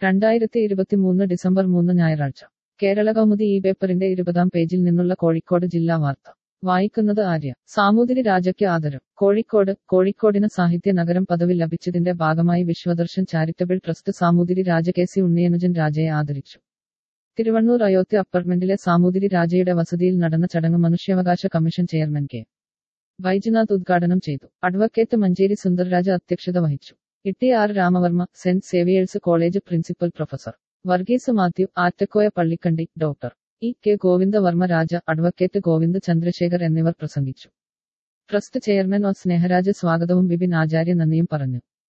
രണ്ടായിരത്തി ഇരുപത്തിമൂന്ന് ഡിസംബർ മൂന്ന് ഞായറാഴ്ച കേരള കൗമുദി ഈ പേപ്പറിന്റെ ഇരുപതാം പേജിൽ നിന്നുള്ള കോഴിക്കോട് ജില്ലാ വാർത്ത വായിക്കുന്നത് ആര്യ സാമൂതിരി രാജയ്ക്ക് ആദരം കോഴിക്കോട് കോഴിക്കോടിന് സാഹിത്യ നഗരം പദവി ലഭിച്ചതിന്റെ ഭാഗമായി Viswadarshan charitable trust Samoothiri Raja K C Unniyanujan രാജയെ ആദരിച്ചു തിരുവണ്ണൂർ അയോധ്യ അപ്പാർട്ട്മെന്റിലെ സാമൂതിരി രാജയുടെ വസതിയിൽ നടന്ന ചടങ്ങ് മനുഷ്യാവകാശ കമ്മീഷൻ ചെയർമാൻ കെ വൈദ്യനാഥ് ഉദ്ഘാടനം ചെയ്തു അഡ്വക്കേറ്റ് മഞ്ചേരി സുന്ദർരാജ അധ്യക്ഷത വഹിച്ചു Itty R Ramavarma saint Xavier's college principal professor Varghese Mathew Attakoya Pallikandi doctor E K Govindavarma Raja advocate Govind Chandrasekhar എന്നിവർ പ്രസംഗിച്ചു ട്രസ്റ്റ് ചെയർമാൻ ഒ സ്നേഹരാജ് സ്വാഗതവും വിപിൻ ആചാര്യ നന്ദിയും പറഞ്ഞു